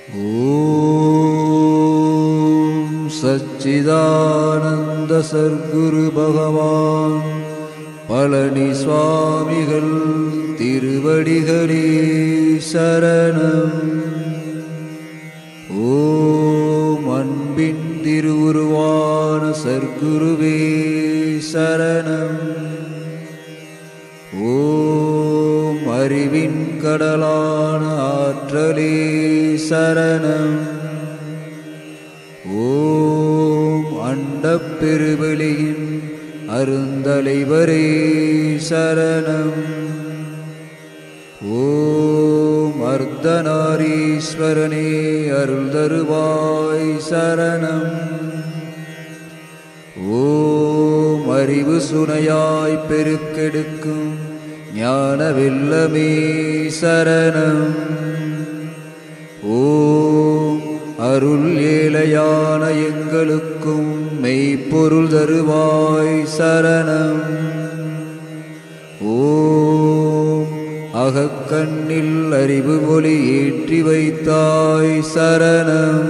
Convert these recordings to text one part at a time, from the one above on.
ஓம் சச்சிதானந்த சர்க்குரு பகவான் பழனி சுவாமிகள் திருவடிகளே சரணம் ஓம் அன்பின் திருவுருவான சர்க்குருவே சரணம் ஓம் அறிவின் கடலான ஆற்றலே சரணம் ஓம் அண்டப் பெருவெளியின் அருந்தலைவரே சரணம் ஓம் அர்த்தநாரீஸ்வரனே அருள் தருவாய் சரணம் ஓம் அறிவு சுனையாய் பெருக்கெடுக்கும் ஞான வெல்லமே சரணம் ஓம் அருள் ஏழையான எங்களுக்கும் மெய்ப்பொருள் தருவாய் சரணம் ஓம் அகக்கண்ணில் அறிவு ஒளி ஏற்றி வைத்தாய் சரணம்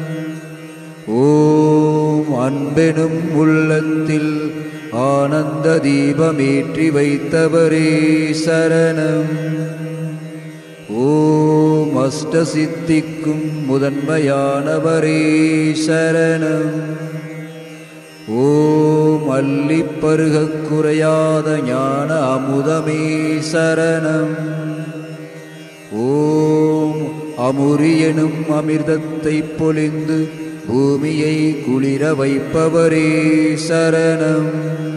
ஓம் அன்பெனும் உள்ளத்தில் ஆனந்த தீபமேற்றி வைத்தவரே சரணம் ஓம் அஷ்ட சித்திக்கும் முதன்மையானவரே சரணம் ஓம் அள்ளிப் பருகக் குறையாத ஞான அமுதமே சரணம் ஓம் அமுரியனும் அமிர்தத்தை பொழிந்து பூமியை குளிர வைப்பவரே சரணம்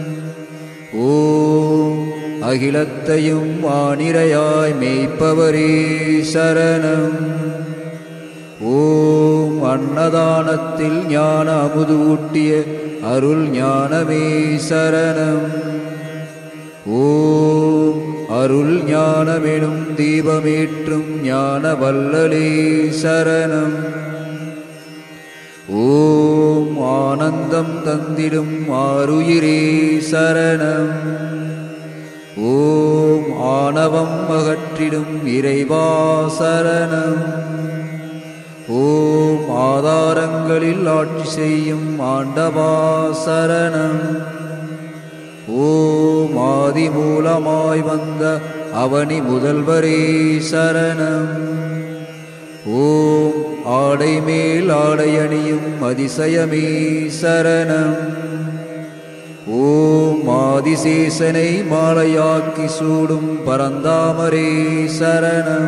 ஓம் அகிலத்தையும் ஆனிரையாய் மேய்ப்பவரே சரணம் ஓம் அன்னதானத்தில் ஞான அமுது ஊட்டிய அருள் ஞானமே சரணம் ஓம் அருள் ஞானமெனும் தீபமேற்றும் ஞான வல்லலே சரணம் ஓம் ஆனந்தம் தந்திடும் ஆருயிரே சரணம் ஓம் ஆணவம் அகற்றிடும் இறைவா சரணம் ஓம் ஆதாரங்களில் ஆட்சி செய்யும் ஆண்டவா சரணம் ஓம் ஆதி மூலமாய் வந்த அவனி முதல்வரே சரணம் ஓம் ஆடை மேல் ஆடை அணியும் அதிசயமே சரணம் ஓம் ஆதிசேசனை மாலையாக்கி சூடும் பரந்தாமரே சரணம்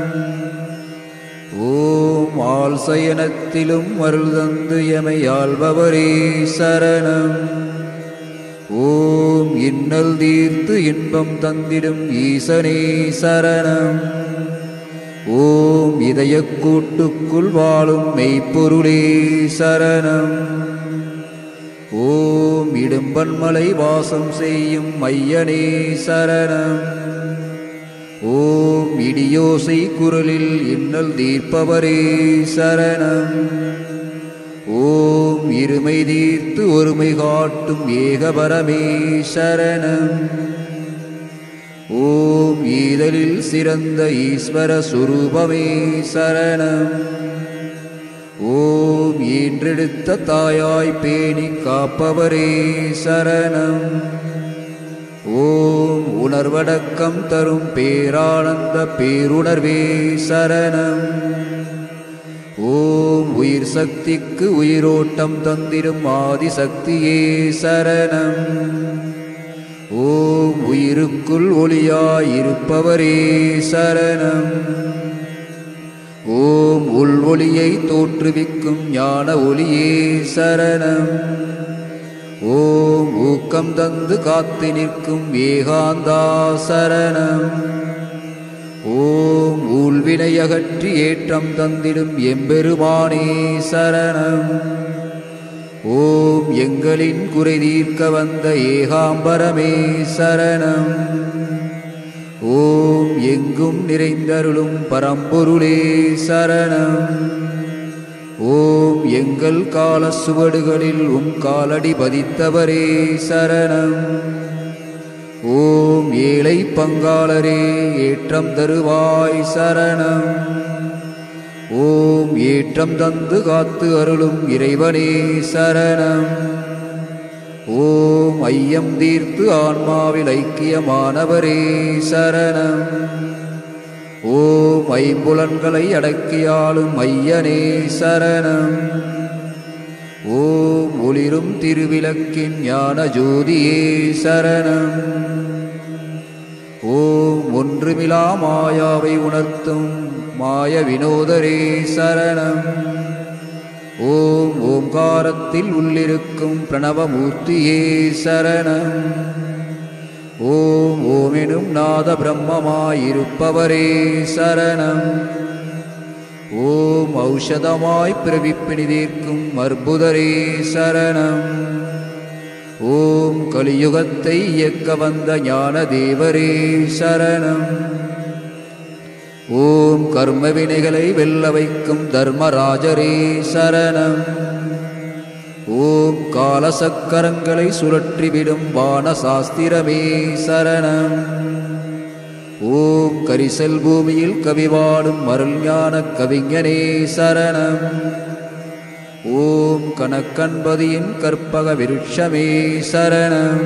ஓம் ஆள் சயனத்திலும் அருள் தந்து எமை ஆள்பவரே சரணம் ஓம் இன்னல் தீர்த்து இன்பம் தந்திடும் ஈசனே சரணம் ஓம் இதயக் கூட்டுக்குள் வாழும் மெய்ப்பொருளே சரணம் ஓம் இடும்பன்மலை வாசம் செய்யும் ஐயனே சரணம் ஓம் இடியோசை குரலில் இன்னல் தீர்ப்பவரே சரணம் ஓம் இருமை தீர்த்து ஒருமை காட்டும் ஏகபரமே சரணம் ஓம் ஈதலில் சிறந்த ஈஸ்வர சுரூபமே சரணம் ஓம் ஈன்றெடுத்த தாயாய் பேணி காப்பவரே சரணம் ஓம் உணர்வடக்கம் தரும் பேரானந்த பேருணர்வே சரணம் ஓம் உயிர் சக்திக்கு உயிரோட்டம் தந்திடும் ஆதிசக்தியே சரணம் ஓம் உயிருக்குள் ஒளியாயிருப்பவரே சரணம் ஓம் உள் ஒளியை தோற்றுவிக்கும் ஞான ஒளியே சரணம் ஓம் ஊக்கம் தந்து காத்து நிற்கும் ஏகாந்தா சரணம் ஓம் ஊழ்வினை அகற்றி ஏற்றம் தந்திடும் எம்பெருமானே சரணம் ஓம் எங்களின் குறை தீர்க்க வந்த ஏகாம்பரமே சரணம் ஓம் எங்கும் நிறைந்தருளும் பரம்பொருளே சரணம் ஓம் எங்கள் கால சுவடுகளில் உம் காலடி பதித்தவரே சரணம் ஓம் ஏழை பங்காளரே ஏற்றம் தருவாய் சரணம் ஓம் ஏற்றம் தந்து காத்து அருளும் இறைவனே சரணம் ஓம் ஐயம் தீர்த்து ஆன்மாவில் ஐக்கியமானவரே சரணம் ஓம் ஐம்புலன்களை அடக்கியாளும் ஐயனே சரணம் ஓம் ஒளிரும் திருவிளக்கின் ஞான ஜோதியே சரணம் ஓம் ஒன்றுமிலா மாயாவை உணர்த்தும் மாய வினோதரே சரணம் ஓம் ஓங்காரத்தில் உள்ளிருக்கும் பிரணவமூர்த்தியே சரணம் ஓம் ஓமெனும் நாத பிரம்மமாயிருப்பவரே சரணம் ஓம் ஔஷதமாய் பிறவிப்பினி தீர்க்கும் அற்புதரே சரணம் ஓம் கலியுகத்தை இயக்க வந்த ஞான தேவரே சரணம் ஓம் கர்ம வினைகளை வெல்ல வைக்கும் தர்மராஜரே சரணம் ஓம் காலசக்கரங்களை சுழற்றிவிடும் வான சாஸ்திரமே சரணம் ஓம் கரிசல் பூமியில் கவிவாடும் அருள் ஞான கவிஞனே சரணம் ஓம் கணக்கன்பதியின் கற்பக விருட்சமே சரணம்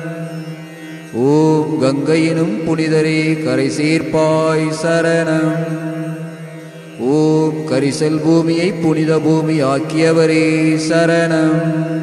ஓம் கங்கையினும் புனிதரே கரை சேர்ப்பாய் சரணம் ஓம் கரிசல் பூமியை புனித பூமி ஆக்கியவரே சரணம்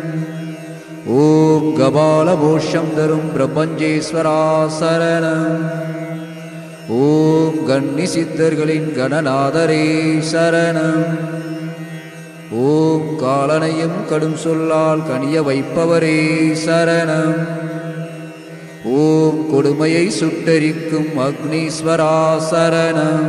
ஓம் கபால மோஷம் தரும் பிரபஞ்சேஸ்வரா சரணம் ஓம் கன்னி சித்தர்களின் கணநாதரே சரணம் ஓம் காலனையும் கடும் சொல்லால் கனிய வைப்பவரே சரணம் ஓம் கொடுமையை சுட்டரிக்கும் அக்னீஸ்வரா சரணம்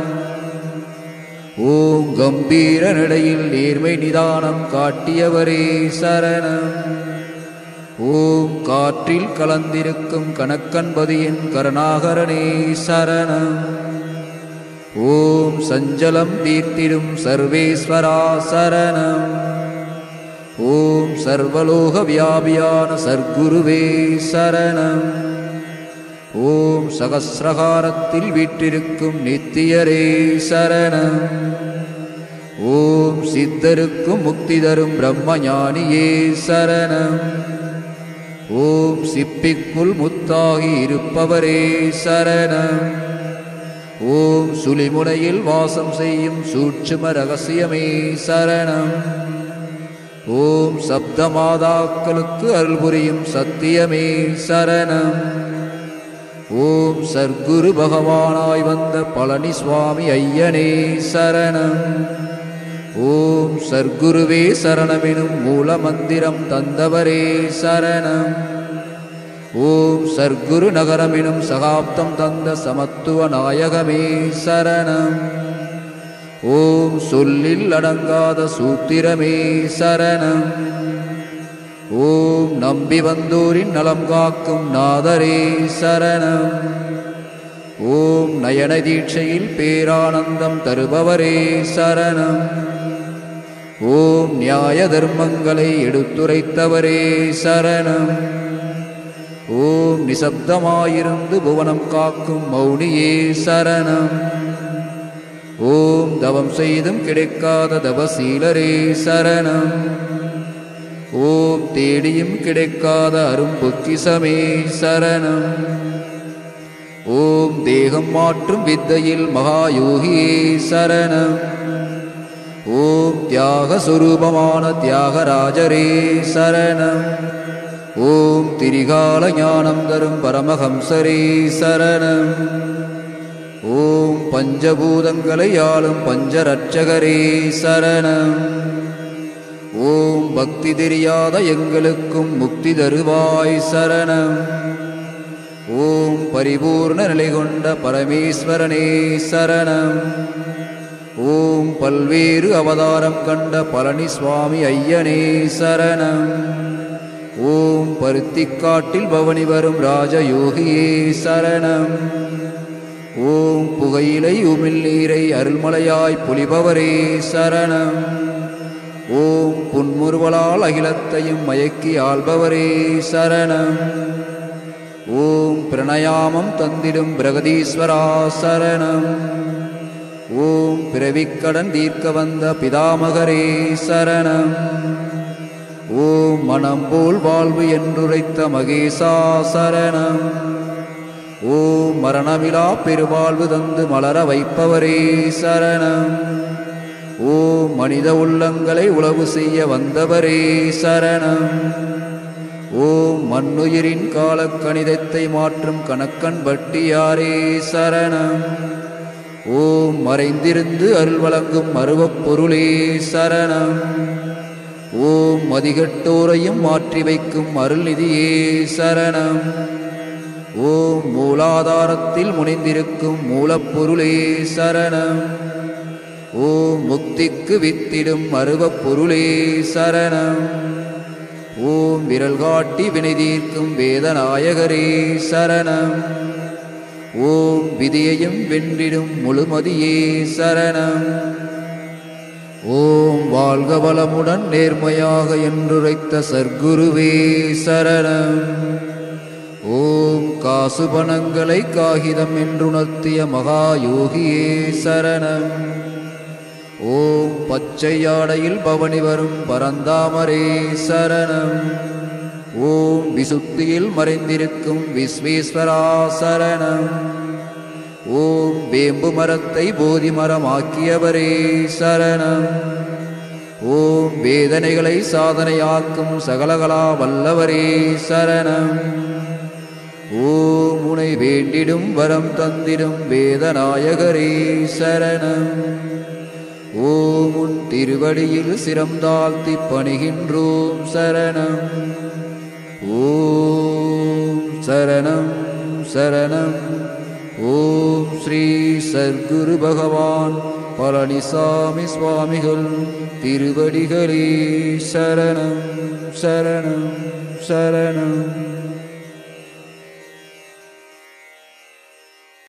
ஓம் கம்பீர நடையில் நேர்மை நிதானம் காட்டியவரே சரணம் ஓம் காற்றில் கலந்திருக்கும் கணக்கன்பதியின் கருணாகரனே சரணம் ஓம் சஞ்சலம் தீர்த்திடும் சர்வேஸ்வரா சரணம் ஓம் சர்வலோக வியாபியான சர்க்குருவே சரணம் ஓம் சகசிரகாரத்தில் வீற்றிருக்கும் நித்தியரே சரணம் ஓம் சித்தருக்கும் முக்தி தரும் பிரம்மஞானியே சரணம் ஓம் சிப்பிக்குள் முத்தாகி இருப்பவரே சரணம் ஓம் சுழிமுனையில் வாசம் செய்யும் சூட்சும ரகசியமே சரணம் ஓம் சப்தமாதாக்களுக்கு அருள் புரியும் சத்தியமே சரணம் ஓம் சர்க்குரு பகவானாய் வந்த பழனி சுவாமி ஐயனே சரணம் ஓம் சர்க்குருவே சரணமெனும் மூல மந்திரம் தந்தவரே சரணம் ஓம் சர்க்குரு நகரமெனும் சகாப்தம் தந்த சமத்துவ நாயகமே சரணம் ஓம் சொல்லில் அடங்காத சூத்திரமே சரணம் ஓம் நம்பி வந்தோரின் நலம் காக்கும் நாதரே சரணம் ஓம் நயன தீட்சையில் பேரானந்தம் தருபவரே சரணம் ஓம் நியாய தர்மங்களை எடுத்துரைத்தவரே சரணம் ஓம் நிசப்தமாயிருந்து புவனம் காக்கும் மௌனியே சரணம் ஓம் தவம் செய்தும் கிடைக்காத தவசீலரே சரணம் ஓம் தேடியும் கிடைக்காத அரும்பொக்கிசமே சரணம் ஓம் தேகம் மாற்றும் வித்தையில் மகாயோகியே சரணம் ஓம் தியாக சுரூபமான தியாகராஜரே சரணம் ஓம் திரிகால ஞானம் தரும் பரமஹம்சரே சரணம் ஓம் பஞ்சபூதங்களை ஆளும் பஞ்சரட்சகரே சரணம் ஓம் பக்தி தெரியாத எங்களுக்கும் முக்தி தருவாய் சரணம் ஓம் பரிபூர்ண நிலை கொண்ட பரமேஸ்வரனே சரணம் ஓம் பல்வேறு அவதாரம் கண்ட பழனி சுவாமி ஐயனே சரணம் ஓம் பருத்திக்காட்டில் பவனி வரும் ராஜயோகியே சரணம் ஓம் புகையிலை உமிழ் நீரை அருள்மலையாய் பொழிபவரே சரணம் ஓம் புன்முறுவலால் அகிலத்தையும் மயக்கி ஆள்பவரே சரணம் ஓம் பிரணயாமம் தந்திடும் பிரகதீஸ்வரா சரணம் ஓம் பிறவிக்கடன் தீர்க்க வந்த பிதாமகரே சரணம் ஓம் மனம் போல் வாழ்வு என்றுரைத்த மகேசா சரணம் ஓம் மரணமிலா பெருவாழ்வு தந்து மலர வைப்பவரே சரணம் ஓம் மனித உள்ளங்களை உளவு செய்ய வந்தவரே சரணம் ஓம் மண்ணுயிரின் காலக்கணிதத்தை மாற்றும் கணக்கன் பட்டியாரே சரணம் ஓம் மறைந்திருந்து அருள் வழங்கும் மருவப் பொருளே சரணம் ஓம் மதிகட்டோரையும் மாற்றி வைக்கும் அருள்நிதியே சரணம் ஓம் மூலாதாரத்தில் முனைந்திருக்கும் மூலப்பொருளே சரணம் ஓம் முக்திக்கு வித்திடும் அருவப் பொருளே சரணம் ஓம் விரல் காட்டி வினை தீர்க்கும் வேதநாயகரே சரணம் ஓம் விதியையும் வென்றிடும் முழுமதியே சரணம் ஓம் வாழ்க வளமுடன் நேர்மையாக என்றுரைத்த சர்க்குருவே சரணம் ஓம் காசு பணங்களை காகிதம் என்றுணர்த்திய மகா யோகியே சரணம் ஓம் பச்சை ஆடையில் பவனி வரும் பரந்தாமரே சரணம் ஓம் விசுத்தியில் மறைந்திருக்கும் விஸ்வேஸ்வரா சரணம் ஓம் வேம்பு மரத்தை போதி மரமாக்கியவரே சரணம் ஓம் வேதனைகளை சாதனையாக்கும் சகலகலா வல்லவரே சரணம் ஓம் உனை வேண்டிடும் வரம் தந்திடும் வேதநாயகரே சரணம் ஓம் உன் திருவடியில் சிரம் தாழ்த்தி பணிகின்றோம் சரணம் ஓம் சரணம் சரணம் ஓம் ஸ்ரீ சர்க்குரு பகவான் பழனிசாமி சுவாமிகள் திருவடிகளே சரணம் சரணம் சரணம்